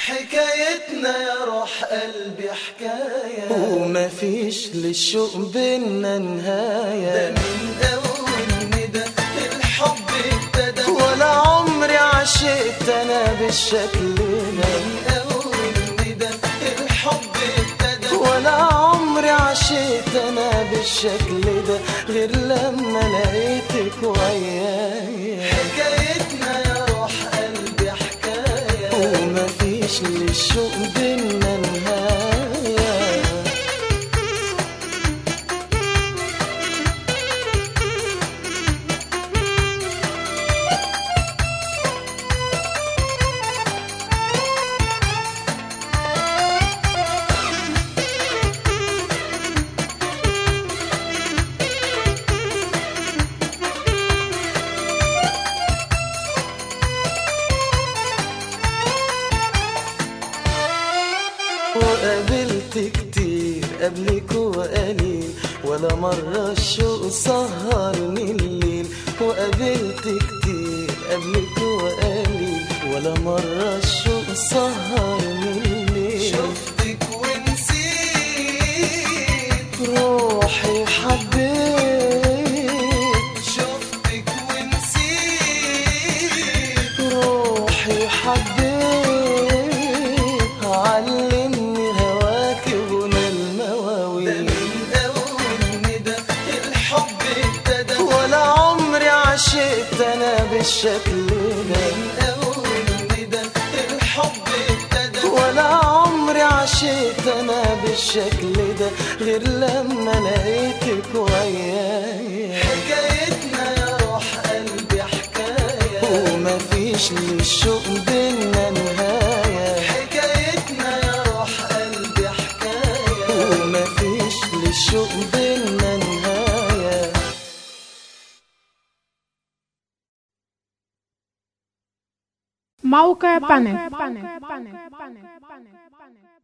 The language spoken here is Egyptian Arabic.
حكايتنا يا روح قلبي حكاية وما فيش للشوق بينا ده نهاية من أول ندى الحب ابتدى ولا عمري عشقت انا بالشكل ده من أول ندى الحب ابتدى ولا عمري عشقت انا بالشكل ده غير لما لقيتك ويايا حكايتنا يا روح قلبي حكاية وما فيش للشوق بينا نهاية وقابلت كتير قبلك وقليل ولا مرة الشوق سهرني الليل وقابلت كتير قبلك وقليل ولا مرة الشوق سهرني الليل شفتك ونسيت روحي حبيت شفتك ونسيت روحي حبيت علمني هواك غنى ده المواويل من أول ندى الحب ابتدى ولا عمري عشقت انا بالشكل ده من أول ندى الحب ابتدى ولا عمري عشقت انا بالشكل ده غير لما لقيتك ويايا حكايتنا يا روح قلبي حكاية وما فيش للشوق بينا نهاية حكايتنا يا روح قلبي حكاية وما فيش للشوق بينا نهاية موقع بانل